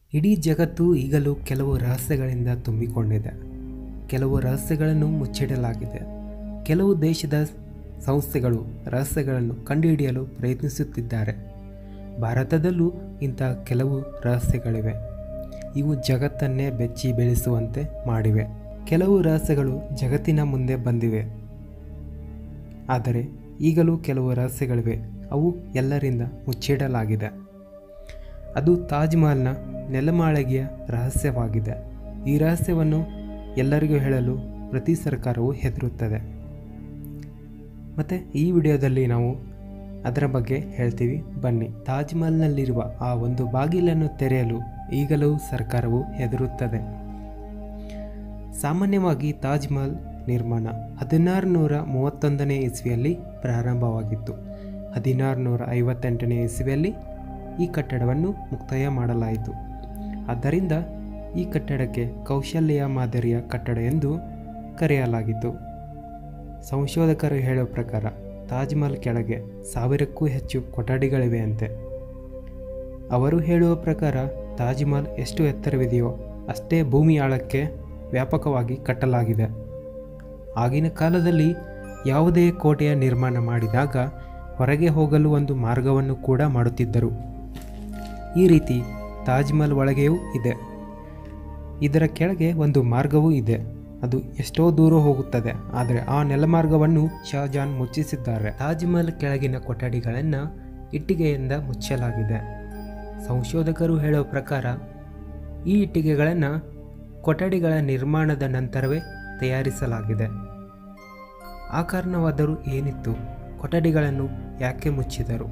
ಇಡೀ ಜಗತ್ತು ಈಗಲೂ ಕೆಲವು ರಹಸ್ಯಗಳಿಂದ ತುಂಬಿಕೊಂಡಿದೆ ಕೆಲವು ರಹಸ್ಯಗಳನ್ನು ಮುಚ್ಚಿಡಲಾಗಿದೆ ಕೆಲವು ದೇಶದ ಸಂಸ್ಥೆಗಳು ರಹಸ್ಯಗಳನ್ನು ಕಂಡುಹಿಡಿಯಲು ಪ್ರಯತ್ನಿಸುತ್ತಿದ್ದಾರೆ ಭಾರತದಲ್ಲೂ ಇಂಥ ಕೆಲವು ರಹಸ್ಯಗಳಿವೆ ಇವು ಜಗತ್ತನ್ನೇ ಬೆಚ್ಚಿ ಬೀಳಿಸುವಂತೆ ಮಾಡಿವೆ ಕೆಲವು ರಹಸ್ಯಗಳು ಜಗತ್ತಿನ ಮುಂದೆ ಬಂದಿವೆ ಆದರೆ ಈಗಲೂ ಕೆಲವು ರಹಸ್ಯಗಳಿವೆ ಅವು ಎಲ್ಲರಿಂದ ಮುಚ್ಚಿಡಲಾಗಿದೆ ಅದು ತಾಜ್ ಮಹಲ್ನ ನೆಲಮಾಳಿಗೆಯ ರಹಸ್ಯವಾಗಿದೆ ಈ ರಹಸ್ಯವನ್ನು ಎಲ್ಲರಿಗೂ ಹೇಳಲು ಪ್ರತಿ ಸರ್ಕಾರವು ಹೆದರುತ್ತದೆ ಮತ್ತು ಈ ವಿಡಿಯೋದಲ್ಲಿ ನಾವು ಅದರ ಬಗ್ಗೆ ಹೇಳ್ತೀವಿ ಬನ್ನಿ ತಾಜ್ ಮಹಲ್ನಲ್ಲಿರುವ ಆ ಒಂದು ಬಾಗಿಲನ್ನು ತೆರೆಯಲು ಈಗಲೂ ಸರ್ಕಾರವು ಹೆದರುತ್ತದೆ ಸಾಮಾನ್ಯವಾಗಿ ತಾಜ್ ಮಹಲ್ ನಿರ್ಮಾಣ ಹದಿನಾರು ನೂರ ಮೂವತ್ತೊಂದನೇ ಇಸ್ವಿಯಲ್ಲಿ ಪ್ರಾರಂಭವಾಗಿತ್ತು ಹದಿನಾರು ನೂರ ಐವತ್ತೆಂಟನೇ ಇಸ್ವಿಯಲ್ಲಿ ಈ ಕಟ್ಟಡವನ್ನು ಮುಕ್ತಾಯ ಮಾಡಲಾಯಿತು ಆದ್ದರಿಂದ ಈ ಕಟ್ಟಡಕ್ಕೆ ಕೌಶಲ್ಯ ಮಾದರಿಯ ಕಟ್ಟಡ ಎಂದು ಕರೆಯಲಾಗಿತ್ತು ಸಂಶೋಧಕರು ಹೇಳುವ ಪ್ರಕಾರ ತಾಜ್ ಮಹಲ್ ಕೆಳಗೆ ಸಾವಿರಕ್ಕೂ ಹೆಚ್ಚು ಕೊಠಡಿಗಳಿವೆಯಂತೆ ಅವರು ಹೇಳುವ ಪ್ರಕಾರ ತಾಜ್ ಮಹಲ್ ಎಷ್ಟು ಎತ್ತರವಿದೆಯೋ ಅಷ್ಟೇ ಭೂಮಿ ಆಳಕ್ಕೆ ವ್ಯಾಪಕವಾಗಿ ಕಟ್ಟಲಾಗಿದೆ ಆಗಿನ ಕಾಲದಲ್ಲಿ ಯಾವುದೇ ಕೋಟೆಯ ನಿರ್ಮಾಣ ಮಾಡಿದಾಗ ಹೊರಗೆ ಹೋಗಲು ಒಂದು ಮಾರ್ಗವನ್ನು ಕೂಡ ಮಾಡುತ್ತಿದ್ದರು ಈ ರೀತಿ ತಾಜ್ ಮಹಲ್ ಒಳಗೆಯೂ ಇದೆ ಇದರ ಕೆಳಗೆ ಒಂದು ಮಾರ್ಗವೂ ಇದೆ ಅದು ಎಷ್ಟೋ ದೂರ ಹೋಗುತ್ತದೆ ಆದರೆ ಆ ನೆಲಮಾರ್ಗವನ್ನು ಶಹಜಾನ್ ಮುಚ್ಚಿಸಿದ್ದಾರೆ ತಾಜ್ ಮಹಲ್ ಕೆಳಗಿನ ಕೊಠಡಿಗಳನ್ನು ಇಟ್ಟಿಗೆಯಿಂದ ಮುಚ್ಚಲಾಗಿದೆ ಸಂಶೋಧಕರು ಹೇಳುವ ಪ್ರಕಾರ ಈ ಇಟ್ಟಿಗೆಗಳನ್ನು ಕೊಠಡಿಗಳ ನಿರ್ಮಾಣದ ನಂತರವೇ ತಯಾರಿಸಲಾಗಿದೆ ಆ ಕಾರಣವಾದರೂ ಏನಿತ್ತು ಕೊಠಡಿಗಳನ್ನು ಯಾಕೆ ಮುಚ್ಚಿದರು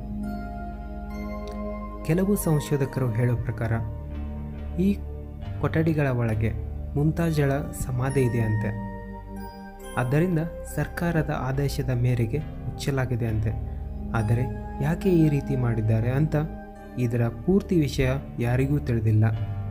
ಕೆಲವು ಸಂಶೋಧಕರು ಹೇಳುವ ಪ್ರಕಾರ ಈ ಕೊಠಡಿಗಳ ಒಳಗೆ ಮುಂತಾಜಳ ಸಮಾಧಿ ಇದೆಯಂತೆ ಆದ್ದರಿಂದ ಸರ್ಕಾರದ ಆದೇಶದ ಮೇರೆಗೆ ಮುಚ್ಚಲಾಗಿದೆ ಅಂತೆ ಆದರೆ ಯಾಕೆ ಈ ರೀತಿ ಮಾಡಿದ್ದಾರೆ ಅಂತ ಇದರ ಪೂರ್ತಿ ವಿಷಯ ಯಾರಿಗೂ ತಿಳಿದಿಲ್ಲ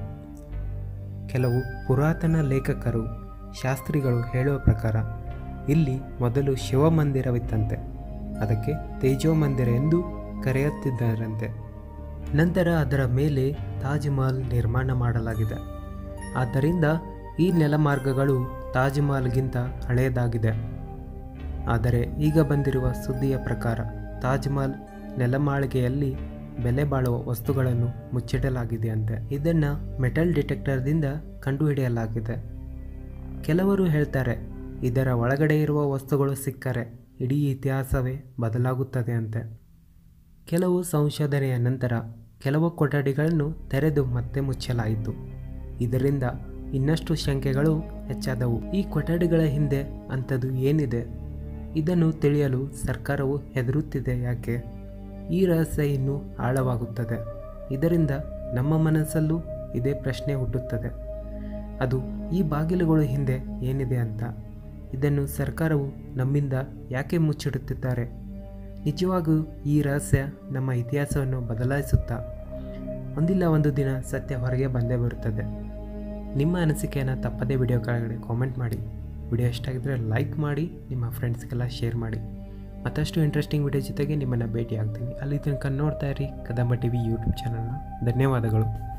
ಕೆಲವು ಪುರಾತನ ಲೇಖಕರು ಶಾಸ್ತ್ರಿಗಳು ಹೇಳುವ ಪ್ರಕಾರ ಇಲ್ಲಿ ಮೊದಲು ಶಿವಮಂದಿರವಿತ್ತಂತೆ ಅದಕ್ಕೆ ತೇಜೋ ಮಂದಿರ ಎಂದು ಕರೆಯುತ್ತಿದ್ದಾರಂತೆ ನಂತರ ಅದರ ಮೇಲೆ ತಾಜ್ ಮಹಲ್ ನಿರ್ಮಾಣ ಮಾಡಲಾಗಿದೆ ಆದ್ದರಿಂದ ಈ ನೆಲಮಾರ್ಗಗಳು ತಾಜ್ ಮಹಲ್ಗಿಂತ ಹಳೆಯದಾಗಿದೆ ಆದರೆ ಈಗ ಬಂದಿರುವ ಸುದ್ದಿಯ ಪ್ರಕಾರ ತಾಜ್ ಮಹಲ್ ನೆಲಮಾಳಿಗೆಯಲ್ಲಿ ಬೆಲೆ ಬಾಳುವ ವಸ್ತುಗಳನ್ನು ಮುಚ್ಚಿಡಲಾಗಿದೆಯಂತೆ ಇದನ್ನು ಮೆಟಲ್ ಡಿಟೆಕ್ಟರ್ದಿಂದ ಕಂಡುಹಿಡಿಯಲಾಗಿದೆ ಕೆಲವರು ಹೇಳ್ತಾರೆ ಇದರ ಒಳಗಡೆ ಇರುವ ವಸ್ತುಗಳು ಸಿಕ್ಕರೆ ಇಡೀ ಇತಿಹಾಸವೇ ಬದಲಾಗುತ್ತದೆ ಅಂತೆ ಕೆಲವು ಸಂಶೋಧನೆಯ ನಂತರ ಕೆಲವು ಕೊಠಡಿಗಳನ್ನು ತೆರೆದು ಮತ್ತೆ ಮುಚ್ಚಲಾಯಿತು ಇದರಿಂದ ಇನ್ನಷ್ಟು ಶಂಕೆಗಳು ಹೆಚ್ಚಾದವು ಈ ಕೊಠಡಿಗಳ ಹಿಂದೆ ಅಂಥದ್ದು ಏನಿದೆ ಇದನ್ನು ತಿಳಿಯಲು ಸರ್ಕಾರವು ಹೆದರುತ್ತಿದೆ ಯಾಕೆ ಈ ರಹಸ್ಯ ಇನ್ನೂ ಆಳವಾಗುತ್ತದೆ ಇದರಿಂದ ನಮ್ಮ ಮನಸ್ಸಲ್ಲೂ ಇದೇ ಪ್ರಶ್ನೆ ಹುಟ್ಟುತ್ತದೆ ಅದು ಈ ಬಾಗಿಲುಗಳು ಹಿಂದೆ ಏನಿದೆ ಅಂತ ಇದನ್ನು ಸರ್ಕಾರವು ನಮ್ಮಿಂದ ಯಾಕೆ ಮುಚ್ಚಿಡುತ್ತಿದ್ದಾರೆ ನಿಜವಾಗೂ ಈ ರಹಸ್ಯ ನಮ್ಮ ಇತಿಹಾಸವನ್ನು ಬದಲಾಯಿಸುತ್ತಾ ಒಂದಿಲ್ಲ ಒಂದು ದಿನ ಸತ್ಯ ಹೊರಗೆ ಬಂದೇ ಬರುತ್ತದೆ ನಿಮ್ಮ ಅನಿಸಿಕೆಯನ್ನು ತಪ್ಪದೇ ವಿಡಿಯೋ ಕೆಳಗಡೆ ಕಾಮೆಂಟ್ ಮಾಡಿ ವಿಡಿಯೋ ಇಷ್ಟ ಆಗಿದ್ದರೆ ಲೈಕ್ ಮಾಡಿ ನಿಮ್ಮ ಫ್ರೆಂಡ್ಸ್ಗೆಲ್ಲ ಶೇರ್ ಮಾಡಿ ಮತ್ತಷ್ಟು ಇಂಟ್ರೆಸ್ಟಿಂಗ್ ವಿಡಿಯೋ ಜೊತೆಗೆ ನಿಮ್ಮನ್ನು ಭೇಟಿ ಆಗ್ತೀನಿ ಅಲ್ಲಿ ತನಕ ನೋಡ್ತಾ ಇರಿ ಕದಂಬ ಟಿ ವಿ ಯೂಟ್ಯೂಬ್ ಚಾನಲ್ನ ಧನ್ಯವಾದಗಳು